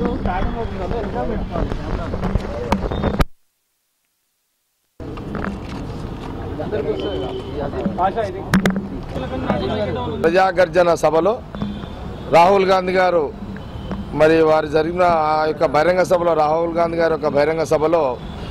Starting అవుతుంది కదా exam పెట్టుకోవాలి అందరికీ వస్తుంది కదా. అది భాష ఇది ప్రజాగర్జన సభలో రాహుల్ గాంధీ గారు మరి వారు జరిగిన ఆ యొక్క బహిరంగ సభలో రాహుల్ గాంధీ గారి యొక్క బహిరంగ సభలో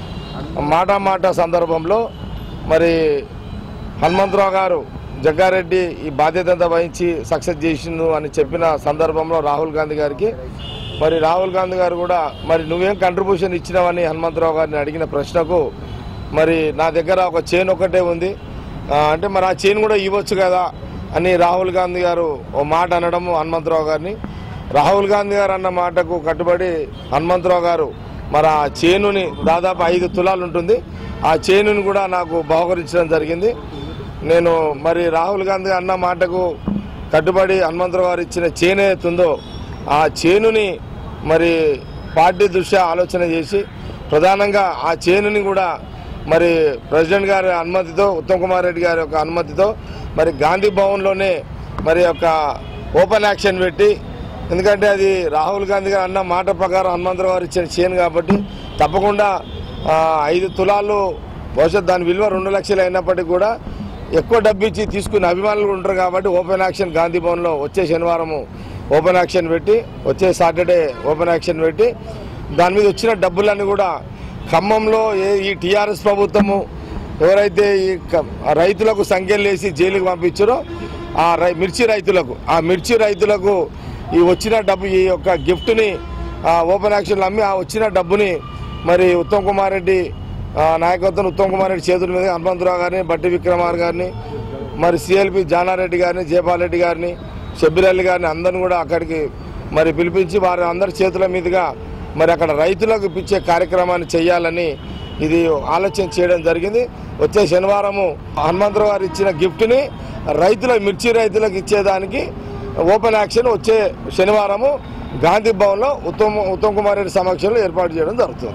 మాట మాట సందర్భంలో మరి హనుమంతరావు గారు జగ్గారెడ్డి ఈ బాధ్యత అంతా వహించి సక్సెస్ చేసిండు అని చెప్పిన సందర్భంలో రాహుల్ గాంధీ గారికి మరి రాహుల్ గాంధీ గారు కూడా మరి నువ్వేం కంట్రిబ్యూషన్ ఇచ్చినావని హనుమంతరావు గారిని అడిగిన ప్రశ్నకు మరి నా దగ్గర ఒక చైన్ ఒకటే ఉంది ఆ, అంటే మరి ఆ చైన్ కూడా ఇవ్వచ్చు కదా అని రాహుల్ గాంధీ గారు ఓ మాట అనడము హనుమంతరావు గారిని రాహుల్ గాంధీ గారు అన్న మాటకు కట్టుబడి హనుమంతరావు గారు మరి ఆ చేనుని దాదాపు ఐదు తులాలు ఉంటుంది ఆ చేనుని కూడా నాకు బహుకరించడం జరిగింది నేను మరి రాహుల్ గాంధీ అన్న మాటకు కట్టుబడి హనుమంతరావు గారు ఇచ్చిన చేను ఏతుందో ఆ చేనుని మరి పార్టీ దృష్ట్యా ఆలోచన చేసి ప్రధానంగా ఆ చేనుని కూడా మరి ప్రెసిడెంట్ గారి అనుమతితో ఉత్తమ్ కుమార్ రెడ్డి గారి యొక్క అనుమతితో మరి గాంధీ భవన్లోనే మరి యొక్క ఓపెన్ యాక్షన్ పెట్టి ఎందుకంటే అది రాహుల్ గాంధీ గారు అన్న మాట ప్రకారం హనుమంతరావు గారు ఇచ్చిన చేను కాబట్టి తప్పకుండా ఆ, ఐదు తులాలు భవిష్యత్ దాని విలువ రెండు లక్షలు అయినప్పటికీ కూడా ఎక్కువ డబ్బు ఇచ్చి తీసుకునే అభిమానులు ఉంటారు కాబట్టి ఓపెన్ యాక్షన్ గాంధీ భవన్లో వచ్చే శనివారము ఓపెన్ యాక్షన్ పెట్టి వచ్చే సాటర్డే ఓపెన్ యాక్షన్ పెట్టి దాని మీద వచ్చిన డబ్బులన్నీ కూడా ఖమ్మంలో ఏ ఈ టీఆర్ఎస్ ప్రభుత్వము ఎవరైతే ఈ క- రైతులకు సంఖ్యలు వేసి జైలుకు పంపించారో ఆ రై మిర్చి రైతులకు ఆ మిర్చి రైతులకు ఈ వచ్చిన డబ్బు ఈ యొక్క గిఫ్ట్ని ఆ ఓపెన్ యాక్షన్లో అమ్మి ఆ వచ్చిన డబ్బుని మరి ఉత్తమ్ కుమార్ రెడ్డి ఆ, నాయకత్వం ఉత్తమ్ కుమార్ రెడ్డి చేతుల మీద హనుమంతరావు గారిని బట్టి విక్రమార్ గారిని మరి సిఎల్పి జానారెడ్డి గారిని జయపాల్ రెడ్డి గారిని షబ్బీరల్లి గారిని అందరిని కూడా అక్కడికి మరి పిలిపించి వారి అందరి చేతుల మీదుగా మరి అక్కడ రైతులకు ఇప్పించే కార్యక్రమాన్ని చేయాలని ఇది ఆలోచన చేయడం జరిగింది వచ్చే శనివారము హనుమంతరావు గారు ఇచ్చిన గిఫ్ట్ని రైతుల మిర్చి రైతులకు ఇచ్చేదానికి ఓపెన్ యాక్షన్ వచ్చే శనివారము గాంధీ భవన్లో ఉత్తమ్ ఉత్తమ్ కుమార్ రెడ్డి సమక్షంలో ఏర్పాటు చేయడం జరుగుతుంది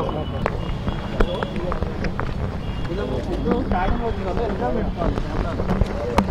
స్టార్టింగ్ అవుతుంది కదా ఎగ్జామ్ పెట్టుకోవాలి